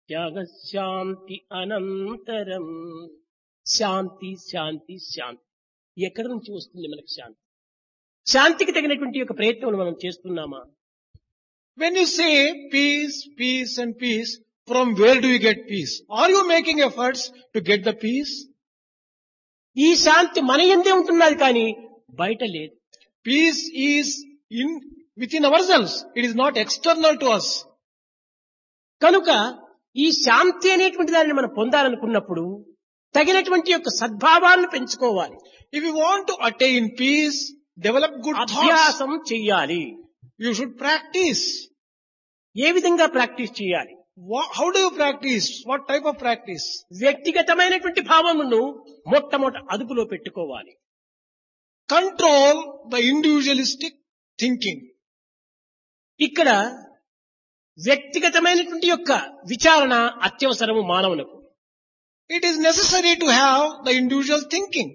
త్యాగశాంతి అనంతరం శాంతి శాంతి శాంతి ఎక్కడి నుంచి వస్తుంది మనకు శాంతి శాంతికి తగినటువంటి ఒక ప్రయత్నం మనం చేస్తున్నామా When you say peace, peace and peace, from where do you get peace? Are you making efforts to get the peace? ఈ శాంతి మన ఎందే ఉంటున్నది కానీ బయట లేదు Peace is in, within ourselves. It is not external to us. కనుక ఈ శాంతి అనేటువంటి దానిని మనం పొందాలనుకున్నప్పుడు తగినటువంటి యొక్క సద్భావాలను పెంచుకోవాలి If you want to attain peace, develop good thoughts. అభ్యాసం చెయ్యాలి You should practice. ఏ విధంగా ప్రాక్టీస్ చేయాలి Wha- How do you practice? What type of practice? వ్యక్తిగతమైనటువంటి భావమును మొట్టమొదట అదుపులో పెట్టుకోవాలి Control the individualistic thinking. ఇక్కడ వ్యక్తిగతమైనటువంటి యొక్క విచారణ అత్యవసరము మానవులకు It is necessary to have the individual thinking.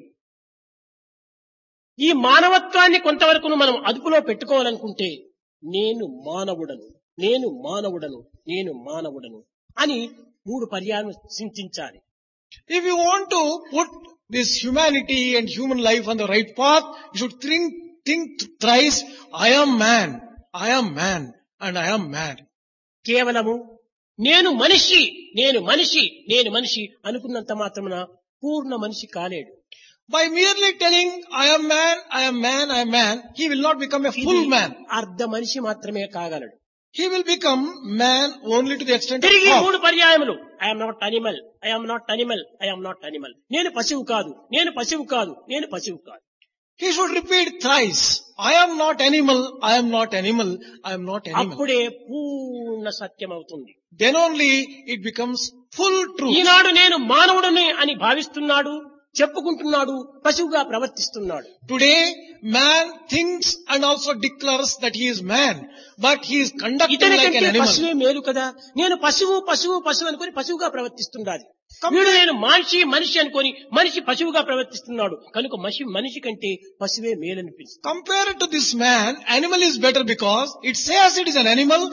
ఈ మానవత్వాన్ని కొంతవరకు మనం అదుపులో పెట్టుకోవాలనుకుంటే నేను మానవుడను నేను మానవుడను నేను మానవుడను అని మూడు పర్యాయం చింతించాలి If you want to put this humanity and human life on the right path, you should think, think thrice, I am man, I am man, and I am man. కేవలము నేను మనిషి నేను మనిషి నేను మనిషి అనుకున్నంత మాత్రమున పూర్ణ మనిషి కాలేడు By merely telling, I am man, I am man, I am man, he will not become a full man. అర్ధ మనిషి మాత్రమే కాగలడు He will become man only to the extent of తిరిగి half. మూడు పర్యాయములు I'm not animal I'm not animal I'm not animal నేను పశువు కాదు నేను పశువు కాదు నేను పశువు కాదు He should repeat thrice, I am not animal, I am not animal, I am not animal. అప్పుడే పూర్ణ సత్యం అవుతుంది Then only it becomes full truth. ఈనాడు నేను మానవుడని అని భావిస్తున్నాడు చెప్పుకుంటున్నాడు పశువుగా ప్రవర్తిస్తున్నాడు Today, man thinks and also declares that he is man, but he is conducting ఇతని like an కంటే animal. పశువే మేలు కదా నేను పశువు పశువు పశువు అనుకొని పశువుగా ప్రవర్తిస్తుండాలి Come వీడు నేను మనిషి మనిషి అనుకొని మనిషి పశువుగా ప్రవర్తిస్తున్నాడు కనుక మనిషి మనిషి కంటే పశువే మేలనిపిస్తుంది Compared to this man, animal is better because it says it is an animal,